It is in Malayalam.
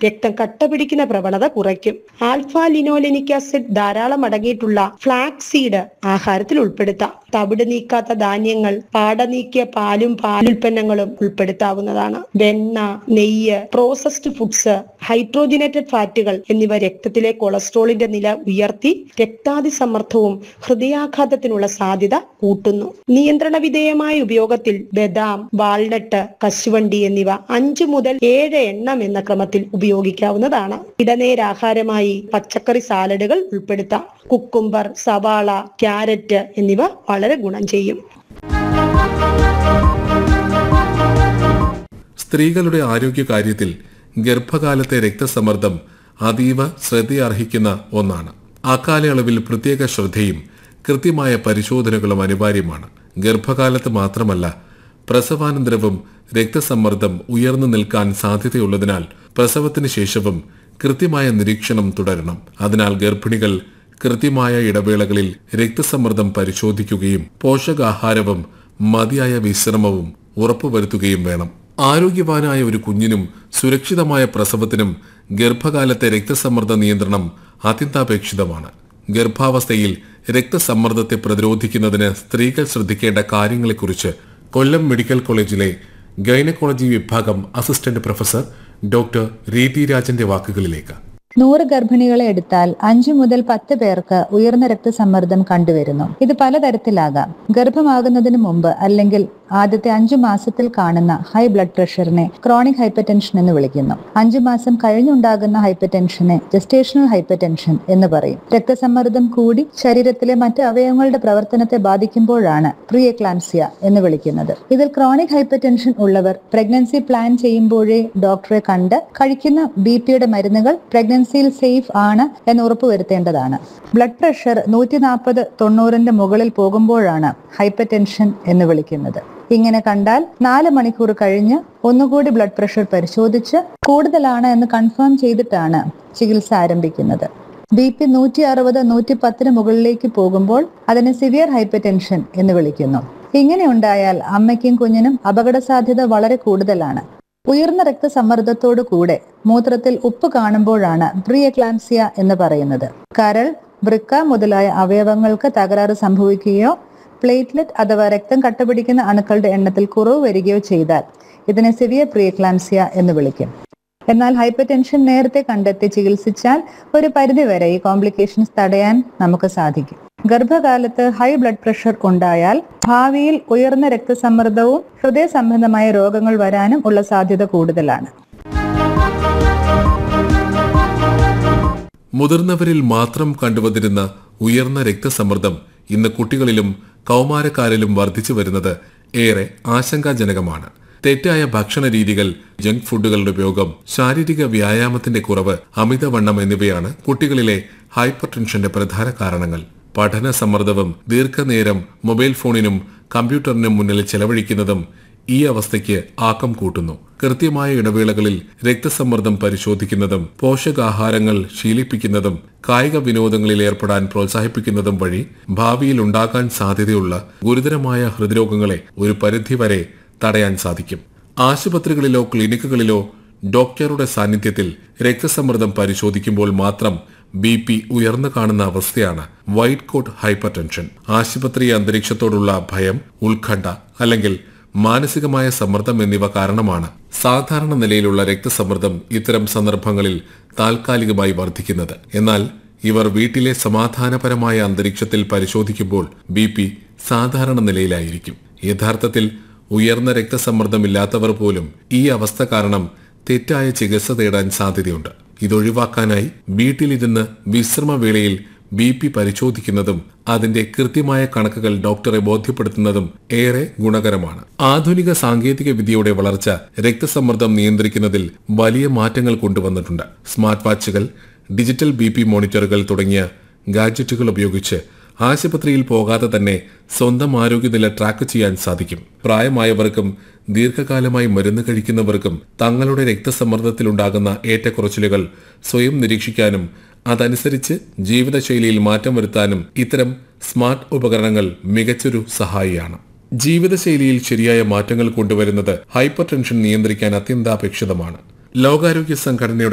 രക്തം കട്ടപിടിക്കുന്ന പ്രവണത കുറയ്ക്കും ആൽഫ ലിനോലെനിക് ആസിഡ് ധാരാളം അടങ്ങിയിട്ടുള്ള ഫ്ലാക്സ് സീഡ് ആഹാരത്തിൽ ഉൾപ്പെടുത്താം തവിട് നീക്കാത്ത ധാന്യങ്ങൾ പാട നീക്കിയ പാലും പാലുൽപ്പന്നങ്ങളും ഉൾപ്പെടുത്താവുന്നതാണ് വെണ്ണ നെയ്യ് പ്രോസസ്ഡ് ഫുഡ്സ് ഹൈഡ്രോജിനേറ്റഡ് ഫാറ്റുകൾ എന്നിവ രക്തത്തിലെ കൊളസ്ട്രോളിന്റെ നില ഉയർത്തി രക്താതിസമ്മർദ്ദവും ഹൃദയാഘാതത്തിനുള്ള സാധ്യത കൂട്ടുന്നു നിയന്ത്രണ വിധേയമായ ഉപയോഗത്തിൽ ബദാം വാൾനട്ട് കശുവണ്ടി എന്നിവ അഞ്ചു മുതൽ ഏഴ് എണ്ണം എന്ന ക്രമത്തിൽ ഉപയോഗിക്കാവുന്നതാണ് ഇടനേരാഹാരമായി പച്ചക്കറി സാലഡുകൾ ഉൾപ്പെടുത്താം കുക്കുംബർ സവാള ക്യാരറ്റ് എന്നിവ വളരെ ഗുണം ചെയ്യും സ്ത്രീകളുടെ ആരോഗ്യകാര്യത്തിൽ ഗർഭകാലത്തെ രക്തസമ്മർദ്ദം അതീവ ശ്രദ്ധയർഹിക്കുന്ന ഒന്നാണ് അക്കാലയളവിൽ പ്രത്യേക ശ്രദ്ധയും കൃത്യമായ പരിശോധനകളും അനിവാര്യമാണ് ഗർഭകാലത്ത് മാത്രമല്ല പ്രസവാനന്തരവും രക്തസമ്മർദ്ദം ഉയർന്നു നിൽക്കാൻ സാധ്യതയുള്ളതിനാൽ പ്രസവത്തിന് ശേഷവും കൃത്യമായ നിരീക്ഷണം തുടരണം അതിനാൽ ഗർഭിണികൾ കൃത്യമായ ഇടവേളകളിൽ രക്തസമ്മർദ്ദം പരിശോധിക്കുകയും പോഷകാഹാരവും മതിയായ വിശ്രമവും ഉറപ്പുവരുത്തുകയും വേണം ആരോഗ്യവാനായ ഒരു കുഞ്ഞിനും സുരക്ഷിതമായ പ്രസവത്തിനും ഗർഭകാലത്തെ രക്തസമ്മർദ്ദ നിയന്ത്രണം അത്യന്താപേക്ഷിതമാണ് ഗർഭാവസ്ഥയിൽ രക്തസമ്മർദ്ദത്തെ പ്രതിരോധിക്കുന്നതിന് സ്ത്രീകൾ ശ്രദ്ധിക്കേണ്ട കാര്യങ്ങളെക്കുറിച്ച് കൊല്ലം മെഡിക്കൽ കോളേജിലെ ഗൈനക്കോളജി വിഭാഗം അസിസ്റ്റന്റ് പ്രൊഫസർ ഡോക്ടർ രീതി രാജന്റെ വാക്കുകളിലേക്ക് നൂറ് ഗർഭിണികളെ എടുത്താൽ അഞ്ചു മുതൽ പത്ത് പേർക്ക് ഉയർന്ന രക്തസമ്മർദ്ദം കണ്ടുവരുന്നു ഇത് പലതരത്തിലാകാം ഗർഭമാകുന്നതിന് മുമ്പ് അല്ലെങ്കിൽ ആദ്യത്തെ അഞ്ചു മാസത്തിൽ കാണുന്ന ഹൈ ബ്ലഡ് പ്രഷറിനെ ക്രോണിക് ഹൈപ്പർടെൻഷൻ എന്ന് വിളിക്കുന്നു അഞ്ചു മാസം കഴിഞ്ഞുണ്ടാകുന്ന ഹൈപ്പർടെൻഷനെ ജസ്റ്റേഷണൽ ഹൈപ്പർടെൻഷൻ എന്ന് പറയും രക്തസമ്മർദ്ദം കൂടി ശരീരത്തിലെ മറ്റ് അവയവങ്ങളുടെ പ്രവർത്തനത്തെ ബാധിക്കുമ്പോഴാണ് പ്രീ എക്ലാംസിയ എന്ന് വിളിക്കുന്നത് ഇതിൽ ക്രോണിക് ഹൈപ്പർടെൻഷൻ ഉള്ളവർ പ്രഗ്നൻസി പ്ലാൻ ചെയ്യുമ്പോഴേ ഡോക്ടറെ കണ്ട് കഴിക്കുന്ന ബി പിയുടെ മരുന്നുകൾ പ്രഗ്നൻസിയിൽ സേഫ് ആണ് എന്ന് ഉറപ്പുവരുത്തേണ്ടതാണ് ബ്ലഡ് പ്രഷർ നൂറ്റി നാൽപ്പത് തൊണ്ണൂറിന്റെ മുകളിൽ പോകുമ്പോഴാണ് ഹൈപ്പർ ടെൻഷൻ എന്ന് വിളിക്കുന്നത് ഇങ്ങനെ കണ്ടാൽ നാല് മണിക്കൂർ കഴിഞ്ഞ് ഒന്നുകൂടി ബ്ലഡ് പ്രഷർ പരിശോധിച്ച് കൂടുതലാണ് എന്ന് കൺഫേം ചെയ്തിട്ടാണ് ചികിത്സ ആരംഭിക്കുന്നത് ബി പി നൂറ്റി അറുപത് നൂറ്റി പത്തിന് മുകളിലേക്ക് പോകുമ്പോൾ അതിനെ സിവിയർ ഹൈപ്പർ ടെൻഷൻ എന്ന് വിളിക്കുന്നു ഇങ്ങനെ ഉണ്ടായാൽ അമ്മയ്ക്കും കുഞ്ഞിനും അപകട സാധ്യത വളരെ കൂടുതലാണ് ഉയർന്ന രക്തസമ്മർദ്ദത്തോടു കൂടെ മൂത്രത്തിൽ ഉപ്പ് കാണുമ്പോഴാണ് പ്രീ എക്ലാംസിയ എന്ന് പറയുന്നത് കരൾ വൃക്ക മുതലായ അവയവങ്ങൾക്ക് തകരാറ് സംഭവിക്കുകയോ പ്ലേറ്റ്ലെറ്റ് അഥവാ രക്തം കട്ടപിടിക്കുന്ന അണുക്കളുടെ എണ്ണത്തിൽ കുറവ് വരികയോ ചെയ്താൽ ഇതിനെ സിവിയർ പ്രീ എക്ലാംസിയ എന്ന് വിളിക്കും എന്നാൽ ഹൈപ്പർ ടെൻഷൻ നേരത്തെ കണ്ടെത്തി ചികിത്സിച്ചാൽ ഒരു പരിധിവരെ ഈ കോംപ്ലിക്കേഷൻസ് തടയാൻ നമുക്ക് സാധിക്കും ഗർഭകാലത്ത് ഹൈ ബ്ലഡ് പ്രഷർ ഉണ്ടായാൽ ഭാവിയിൽ ഉയർന്ന രക്തസമ്മർദ്ദവും ഹൃദയ സംബന്ധമായ രോഗങ്ങൾ വരാനും ഉള്ള സാധ്യത കൂടുതലാണ് മുതിർന്നവരിൽ മാത്രം കണ്ടുവന്നിരുന്ന ഉയർന്ന രക്തസമ്മർദ്ദം ഇന്ന് കുട്ടികളിലും കൗമാരക്കാരിലും വർദ്ധിച്ചു വരുന്നത് ഏറെ ആശങ്കാജനകമാണ് തെറ്റായ ഭക്ഷണ രീതികൾ ജങ്ക് ഫുഡുകളുടെ ഉപയോഗം ശാരീരിക വ്യായാമത്തിന്റെ കുറവ് അമിതവണ്ണം എന്നിവയാണ് കുട്ടികളിലെ ഹൈപ്പർ ടെൻഷന്റെ പ്രധാന കാരണങ്ങൾ പഠന സമ്മർദ്ദവും ദീർഘനേരം മൊബൈൽ ഫോണിനും കമ്പ്യൂട്ടറിനും മുന്നിൽ ചെലവഴിക്കുന്നതും ഈ അവസ്ഥയ്ക്ക് ആക്കം കൂട്ടുന്നു കൃത്യമായ ഇടവേളകളിൽ രക്തസമ്മർദ്ദം പരിശോധിക്കുന്നതും പോഷകാഹാരങ്ങൾ ശീലിപ്പിക്കുന്നതും കായിക വിനോദങ്ങളിൽ ഏർപ്പെടാൻ പ്രോത്സാഹിപ്പിക്കുന്നതും വഴി ഭാവിയിൽ ഉണ്ടാകാൻ സാധ്യതയുള്ള ഗുരുതരമായ ഹൃദ്രോഗങ്ങളെ ഒരു പരിധിവരെ തടയാൻ സാധിക്കും ആശുപത്രികളിലോ ക്ലിനിക്കുകളിലോ ഡോക്ടറുടെ സാന്നിധ്യത്തിൽ രക്തസമ്മർദ്ദം പരിശോധിക്കുമ്പോൾ മാത്രം ബി പി ഉയർന്നു കാണുന്ന അവസ്ഥയാണ് വൈറ്റ് കോട്ട് ഹൈപ്പർ ടെൻഷൻ ആശുപത്രി അന്തരീക്ഷത്തോടുള്ള ഭയം ഉത്കണ്ഠ അല്ലെങ്കിൽ മാനസികമായ സമ്മർദ്ദം എന്നിവ കാരണമാണ് സാധാരണ നിലയിലുള്ള രക്തസമ്മർദ്ദം ഇത്തരം സന്ദർഭങ്ങളിൽ താൽക്കാലികമായി വർദ്ധിക്കുന്നത് എന്നാൽ ഇവർ വീട്ടിലെ സമാധാനപരമായ അന്തരീക്ഷത്തിൽ പരിശോധിക്കുമ്പോൾ ബി പി സാധാരണ നിലയിലായിരിക്കും യഥാർത്ഥത്തിൽ ഉയർന്ന രക്തസമ്മർദ്ദമില്ലാത്തവർ പോലും ഈ അവസ്ഥ കാരണം തെറ്റായ ചികിത്സ തേടാൻ സാധ്യതയുണ്ട് ഇതൊഴിവാക്കാനായി വീട്ടിലിരുന്ന് വിശ്രമവേളയിൽ ബി പി പരിശോധിക്കുന്നതും അതിന്റെ കൃത്യമായ കണക്കുകൾ ഡോക്ടറെ ബോധ്യപ്പെടുത്തുന്നതും ഏറെ ഗുണകരമാണ് ആധുനിക സാങ്കേതിക വിദ്യയുടെ വളർച്ച രക്തസമ്മർദ്ദം നിയന്ത്രിക്കുന്നതിൽ വലിയ മാറ്റങ്ങൾ കൊണ്ടുവന്നിട്ടുണ്ട് സ്മാർട്ട് വാച്ചുകൾ ഡിജിറ്റൽ ബി പി മോണിറ്ററുകൾ തുടങ്ങിയ ഗാഡ്ജറ്റുകൾ ഉപയോഗിച്ച് ആശുപത്രിയിൽ പോകാതെ തന്നെ സ്വന്തം ആരോഗ്യനില ട്രാക്ക് ചെയ്യാൻ സാധിക്കും പ്രായമായവർക്കും ദീർഘകാലമായി മരുന്ന് കഴിക്കുന്നവർക്കും തങ്ങളുടെ രക്തസമ്മർദ്ദത്തിലുണ്ടാകുന്ന ഏറ്റക്കുറച്ചിലുകൾ സ്വയം നിരീക്ഷിക്കാനും അതനുസരിച്ച് ജീവിതശൈലിയിൽ മാറ്റം വരുത്താനും ഇത്തരം സ്മാർട്ട് ഉപകരണങ്ങൾ മികച്ചൊരു സഹായിയാണ് ജീവിതശൈലിയിൽ ശരിയായ മാറ്റങ്ങൾ കൊണ്ടുവരുന്നത് ഹൈപ്പർ ടെൻഷൻ നിയന്ത്രിക്കാൻ അത്യന്താപേക്ഷിതമാണ് ലോകാരോഗ്യ സംഘടനയുടെ